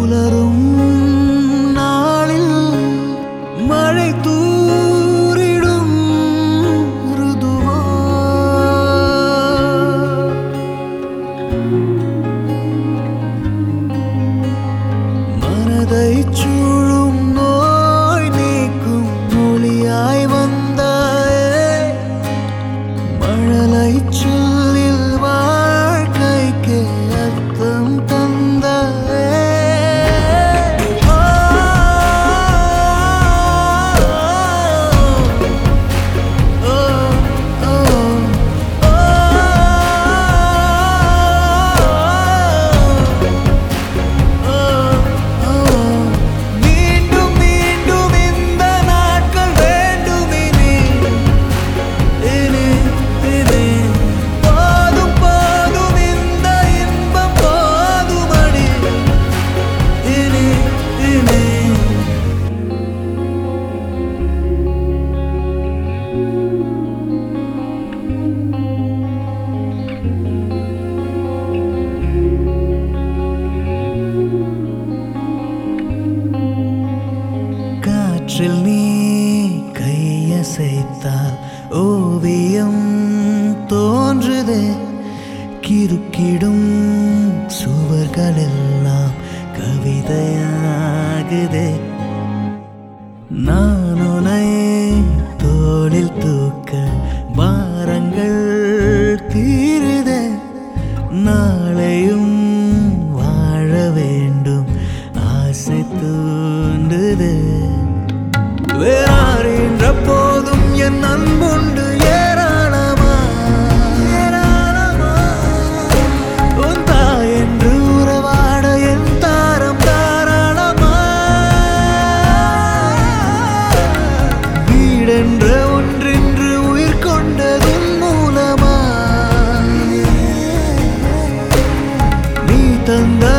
புலரும் நாளில் மழை தூரிடும் ருதுவா மனதை சூழும் நோய் நீக்கும் மொழியாய் வந்தாயே மழலை சொல்லில் வாழ்க்கைக்கு அர்த்தம் தந்தாயே ஓ, ஓ, மீண்டும் மீண்டும் இந்த நாட்கள் வேண்டுமினி இனி இனி போதும் போதும் இந்த இன்பம் போதுமடி இனி இனி காற்றில் நீ கையசைத்தால் ஓவியம் தோன்றுதே கிறுக்கிடும் சுவர்களெல்லாம் கவிதையாகுதே நான் உன்னை தோளில் தூக்க பாரங்கள் தீருதே நாளையும் வாழ வேண்டும் ஆசை தூண்டுது வேறாரின்ற போதும் என் அன்புண்டு ஏராளமா ஏராளமா உன் தாய் என்று உறவாட என் தாரம் தாராளமா வீடென்ற ஒன்றென்று உயிர் கொண்டதும் மூலமா நீ தந்த